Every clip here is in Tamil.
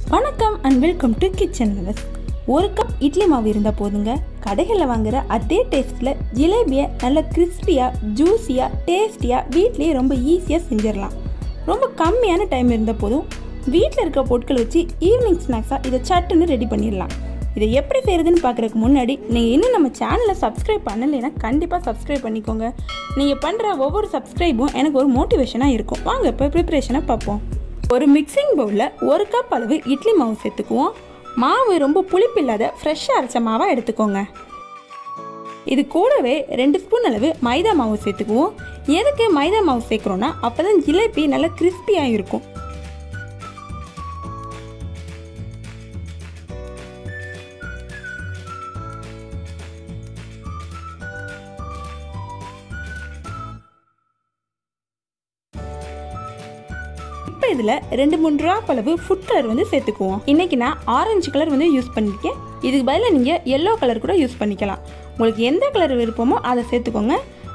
வணக்கம் and welcome to kitchen lovers ஒரு கப் இட்லி மாவு இருந்தால் போதுங்க கடைகளில் வாங்குற அதே டேஸ்ட்டில் ஜிலேபியை நல்ல கிறிஸ்பியாக ஜூஸியாக டேஸ்டியாக வீட்லேயே ரொம்ப ஈஸியாக செஞ்சிடலாம் ரொம்ப கம்மியான டைம் இருந்தால் போதும் வீட்டில் இருக்க பொருட்களை வச்சு ஈவினிங் ஸ்நாக்ஸாக இதை சட்டுன்னு ரெடி பண்ணிடலாம் இதை எப்படி செய்கிறதுன்னு பார்க்குறதுக்கு முன்னாடி நீங்கள் இன்னும் நம்ம சேனலை சப்ஸ்கிரைப் பண்ணலைன்னா கண்டிப்பாக சப்ஸ்கிரைப் பண்ணிக்கோங்க நீங்கள் பண்ணுற ஒவ்வொரு சப்ஸ்கிரைபும் எனக்கு ஒரு மோட்டிவேஷனாக இருக்கும் வாங்க இப்போ ப்ரிப்ரேஷனை பார்ப்போம் ஒரு மிக்சிங் பவுலில் ஒரு கப் அளவு இட்லி மாவு சேர்த்துக்குவோம் மாவு ரொம்ப புளிப்பில்லாத ஃப்ரெஷ்ஷாக அரைச்ச மாவாக எடுத்துக்கோங்க இது கூடவே ரெண்டு ஸ்பூன் அளவு மைதா மாவு சேர்த்துக்குவோம் எதுக்கு மைதா மாவு சேர்க்குறோன்னா அப்போ தான் ஜிலேபி நல்லா கிறிஸ்பியாக இருக்கும் இப்போ இதில் ரெண்டு மூணு ட்ராப் அளவு ஃபுட் கலர் வந்து சேர்த்துக்குவோம் இன்றைக்கி நான் ஆரஞ்சு கலர் வந்து யூஸ் பண்ணியிருக்கேன் இதுக்கு பதிலாக நீங்கள் எல்லோ கலர் கூட யூஸ் பண்ணிக்கலாம் உங்களுக்கு எந்த கலர் விருப்பமோ அதை சேர்த்துக்கோங்க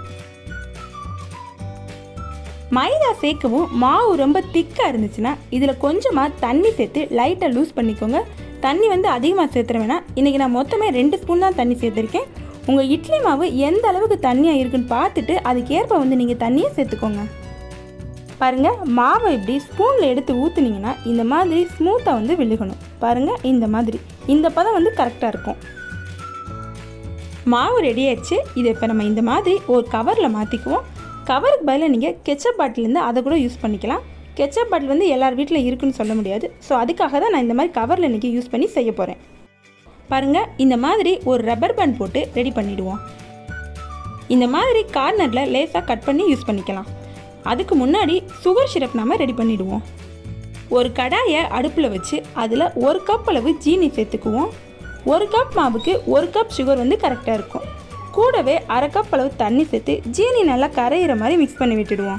மைதா சேர்க்கவும் மாவு ரொம்ப திக்காக இருந்துச்சுன்னா இதில் கொஞ்சமாக தண்ணி சேர்த்து லைட்டாக லூஸ் பண்ணிக்கோங்க தண்ணி வந்து அதிகமாக சேர்த்துற வேணாம் இன்றைக்கி நான் மொத்தமே ரெண்டு ஸ்பூன் தான் தண்ணி சேர்த்துருக்கேன் உங்கள் இட்லி மாவு எந்த அளவுக்கு தண்ணியாக இருக்குன்னு பார்த்துட்டு அதுக்கேற்ப வந்து நீங்கள் தண்ணியை சேர்த்துக்கோங்க பாருங்கள் மாவை இப்படி ஸ்பூனில் எடுத்து ஊற்றுனீங்கன்னா இந்த மாதிரி ஸ்மூத்தாக வந்து விழுகணும் பாருங்கள் இந்த மாதிரி இந்த பதம் வந்து கரெக்டாக இருக்கும் மாவு ரெடி ஆயிடுச்சு இதை இப்போ நம்ம இந்த மாதிரி ஒரு கவரில் மாற்றிக்குவோம் கவருக்கு பதிலாக நீங்கள் கெச்சப் பாட்டிலேருந்து அதை கூட யூஸ் பண்ணிக்கலாம் கெச்சப் பாட்டில் வந்து எல்லார் வீட்டில் இருக்குன்னு சொல்ல முடியாது ஸோ அதுக்காக தான் நான் இந்த மாதிரி கவரில் இன்றைக்கி யூஸ் பண்ணி செய்ய போகிறேன் பாருங்கள் இந்த மாதிரி ஒரு ரப்பர் பேண்ட் போட்டு ரெடி பண்ணிவிடுவோம் இந்த மாதிரி கார்னரில் லேசாக கட் பண்ணி யூஸ் பண்ணிக்கலாம் அதுக்கு முன்னாடி சுகர் சிரப் நாம் ரெடி பண்ணிவிடுவோம் ஒரு கடாயை அடுப்பில் வச்சு அதில் ஒரு கப் அளவு ஜீனி சேர்த்துக்குவோம் ஒரு கப் மாவுக்கு ஒரு கப் சுகர் வந்து கரெக்டாக இருக்கும் கூடவே அரை கப் அளவு தண்ணி சேர்த்து ஜீனி நல்லா கரையிற மாதிரி மிக்ஸ் பண்ணி விட்டுடுவோம்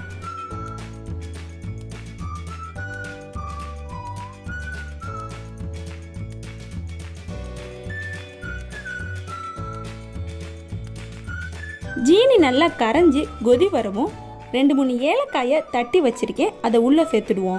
ஜீனி நல்லா கரைஞ்சி கொதி வரவும் ரெண்டு மூணு ஏலக்காயை தட்டி வச்சிருக்கேன் அதை உள்ளே சேர்த்துடுவோம்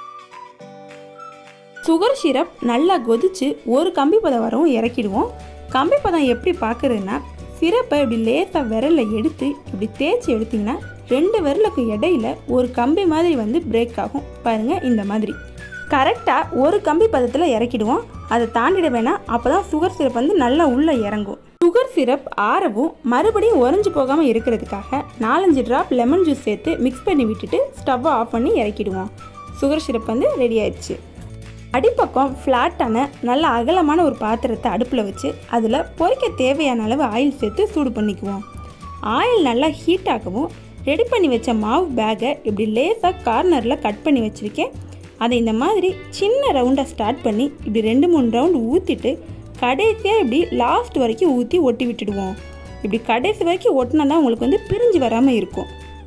சுகர் சிரப் நல்லா கொதிச்சு ஒரு கம்பி பதம் வரவும் இறக்கிடுவோம் கம்பி பதம் எப்படி பார்க்குறதுன்னா சிரப்பை இப்படி லேசாக விரலில் எடுத்து இப்படி தேய்ச்சி எடுத்திங்கன்னா ரெண்டு விரலுக்கு இடையில ஒரு கம்பி மாதிரி வந்து பிரேக் ஆகும் பாருங்கள் இந்த மாதிரி கரெக்டாக ஒரு கம்பி பதத்தில் இறக்கிடுவோம் அதை தாண்டிட வேணாம் அப்போ தான் சுகர் சிரப் வந்து நல்லா உள்ளே இறங்கும் சுகர் சிரப் ஆறவும் மறுபடியும் உறைஞ்சு போகாமல் இருக்கிறதுக்காக நாலஞ்சு ட்ராப் லெமன் ஜூஸ் சேர்த்து மிக்ஸ் பண்ணி விட்டுட்டு ஸ்டவ்வை ஆஃப் பண்ணி இறக்கிடுவோம் சுகர் சிரப் வந்து ரெடி ஆயிடுச்சு அடிப்பக்கம் ஃப்ளாட்டான நல்ல அகலமான ஒரு பாத்திரத்தை அடுப்பில் வச்சு அதில் பொரிக்க தேவையான அளவு ஆயில் சேர்த்து சூடு பண்ணிக்குவோம் ஆயில் நல்லா ஹீட் ஆகவும் ரெடி பண்ணி வச்ச மாவு பேக்கை இப்படி லேசாக கார்னரில் கட் பண்ணி வச்சுருக்கேன் அதை இந்த மாதிரி சின்ன ரவுண்டாக ஸ்டார்ட் பண்ணி இப்படி ரெண்டு மூணு ரவுண்டு ஊற்றிட்டு கடைசியாக இப்படி லாஸ்ட் வரைக்கும் ஊற்றி ஒட்டி விட்டுடுவோம் இப்படி கடைசி வரைக்கும் ஒட்டினா தான் உங்களுக்கு வந்து பிரிஞ்சு வராமல் இருக்கும்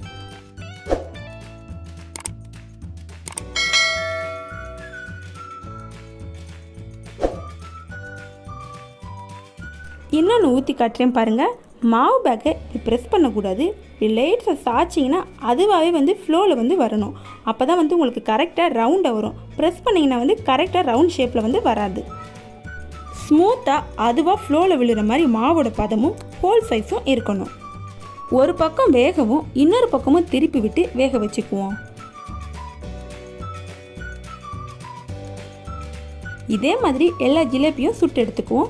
இன்னொன்று ஊற்றி காட்டுறேன் பாருங்கள் மாவு பேக்கை இப்படி ப்ரெஸ் பண்ணக்கூடாது இப்படி லேட்ஸை சாய்ச்சிங்கன்னா அதுவாகவே வந்து ஃப்ளோவில் வந்து வரணும் அப்போ தான் வந்து உங்களுக்கு கரெக்டாக ரவுண்டாக வரும் ப்ரெஸ் பண்ணிங்கன்னா வந்து கரெக்டாக ரவுண்ட் ஷேப்பில் வந்து வராது ஸ்மூத்தாக அதுவாக ஃப்ளோவில் விழுற மாதிரி மாவோட பதமும் ஹோல் சைஸும் இருக்கணும் ஒரு பக்கம் வேகவும் இன்னொரு பக்கமும் திருப்பி விட்டு வேக வச்சுக்குவோம் இதே மாதிரி எல்லா ஜிலேபியும் சுட்டு எடுத்துக்குவோம்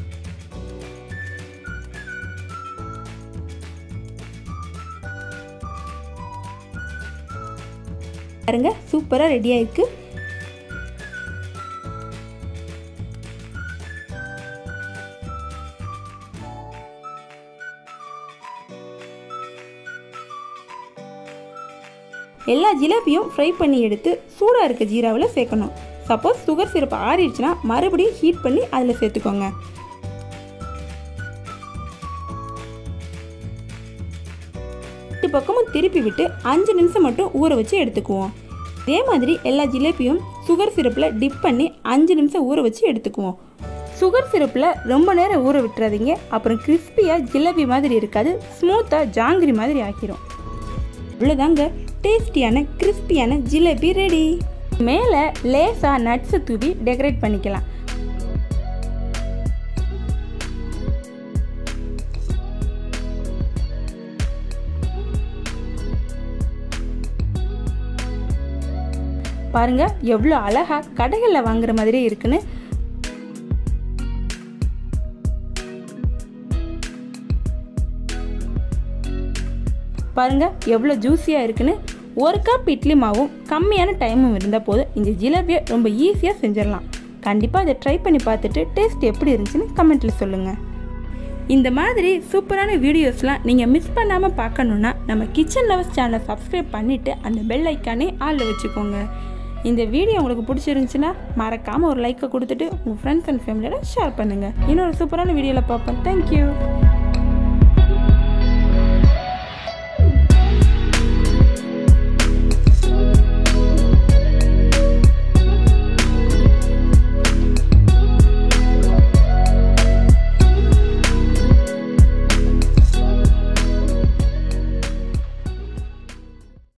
பாருங்க சூப்பராக ரெடி ஆயிருக்கு எல்லா ஜிலேபியும் ஃப்ரை பண்ணி எடுத்து சூடாக இருக்க ஜீராவில் சேர்க்கணும் சப்போஸ் சுகர் சிரப் ஆறிடுச்சுன்னா மறுபடியும் ஹீட் பண்ணி அதில் சேர்த்துக்கோங்க ரெண்டு பக்கமும் திருப்பி விட்டு அஞ்சு நிமிஷம் மட்டும் ஊற வச்சு எடுத்துக்குவோம் இதே மாதிரி எல்லா ஜிலேபியும் சுகர் சிரப்பில் டிப் பண்ணி அஞ்சு நிமிஷம் ஊற வச்சு எடுத்துக்குவோம் சுகர் சிரப்பில் ரொம்ப நேரம் ஊற விட்டுறாதீங்க அப்புறம் கிறிஸ்பியாக ஜிலேபி மாதிரி இருக்காது ஸ்மூத்தாக ஜாங்கிரி மாதிரி ஆக்கிரும் இவ்வளோதாங்க டேஸ்டியான கிறிஸ்பியான ஜிலேபி ரெடி மேலே லேசாக நட்ஸை தூவி டெக்கரேட் பண்ணிக்கலாம் பாருங்க எவ்வளோ அழகா கடைகளில் வாங்குற மாதிரி இருக்குன்னு பாருங்க எவ்வளோ ஜூஸியாக இருக்குன்னு ஒரு கப் இட்லி மாவும் கம்மியான டைமும் இருந்தால் போதும் இந்த ஜிலேபியை ரொம்ப ஈஸியாக செஞ்சிடலாம் கண்டிப்பாக இதை ட்ரை பண்ணி பார்த்துட்டு டேஸ்ட் எப்படி இருந்துச்சுன்னு கமெண்ட்டில் சொல்லுங்கள் இந்த மாதிரி சூப்பரான வீடியோஸ்லாம் நீங்கள் மிஸ் பண்ணாமல் பார்க்கணுன்னா நம்ம கிச்சன் லவர்ஸ் சேனலை சப்ஸ்கிரைப் பண்ணிவிட்டு அந்த பெல் ஐக்கானே ஆளில் வச்சுக்கோங்க இந்த வீடியோ உங்களுக்கு பிடிச்சிருந்துச்சுன்னா மறக்காமல் ஒரு லைக்கை கொடுத்துட்டு உங்கள் ஃப்ரெண்ட்ஸ் அண்ட் ஃபேமிலியோட ஷேர் பண்ணுங்கள் இன்னொரு சூப்பரான வீடியோவில் பார்ப்போம் தேங்க்யூ